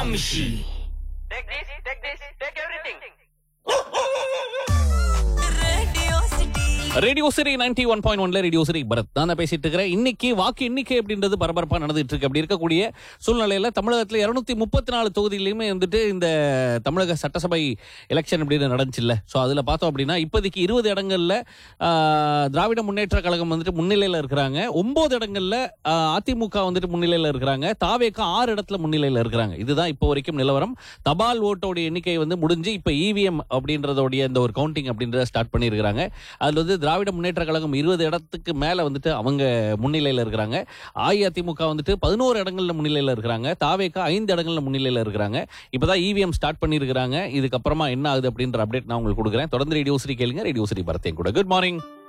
Vamshi. Take this, take this, take everything. Radio Siri ninety one point ஒன்ல radio Siri Bharath தான் பேசிட்டு இருக்கிறேன் இன்னைக்கு வாக்கு எண்ணிக்கை அப்படின்றது பரபரப்பா நடந்துட்டு இருக்கு அப்படி இருக்கக்கூடிய சூழ்நிலையில தமிழகத்துல இருநூத்தி முப்பத்தி நாலு தொகுதியிலுமே வந்துட்டு இந்த தமிழக சட்டசபை எலெக்ஷன் அப்படின்னு நடந்துச்சுல்ல ஸோ அதுல பார்த்தோம் அப்படின்னா இப்போதைக்கு இருபது இடங்கள்ல ஆஹ், திராவிட முன்னேற்ற கழகம் வந்துட்டு முன்னிலையில இருக்கிறாங்க ஒன்பது இடங்கள்ல ஆஹ், அதிமுக வந்துட்டு முன்னிலையில இருக்கிறாங்க தாவேக்கா ஆறு இடத்துல முன்னிலையில இருக்கிறாங்க இதுதான் இப்போ வரைக்கும் நிலவரம் தபால் ஓட்டோட எண்ணிக்கை வந்து முடிஞ்சு இப்போ இவிஎம் அப்படின்றதோடைய இந்த ஒரு கவுண்டிங் அப்படின்றத ஸ்டார்ட் பண்ணியிருக்கிறாங்க அதுல வந்து திராவிட முன்னேற்ற கழகம் இருபது இடத்துக்கு மேல வந்துட்டு அவங்க முன்னிலையில இருக்கிறாங்க அஇஅதிமுக வந்துட்டு பதினோரு இடங்கள்ல முன்னிலையில இருக்கிறாங்க தாவேக்கா ஐந்து இடங்கள்ல முன்னிலையில இருக்கிறாங்க இப்பதான் இவிஎம் ஸ்டார்ட் பண்ணியிருக்கிறாங்க இதுக்கப்புறமா என்ன ஆகுது அப்படின்ற அப்டேட் நான் உங்களுக்கு கொடுக்குறேன் தொடர்ந்து ரேடியோ ஸ்ரீ கேளுங்க ரேடியோ ஸ்ரீ பரத்தையும் கூட குட் மார்னிங்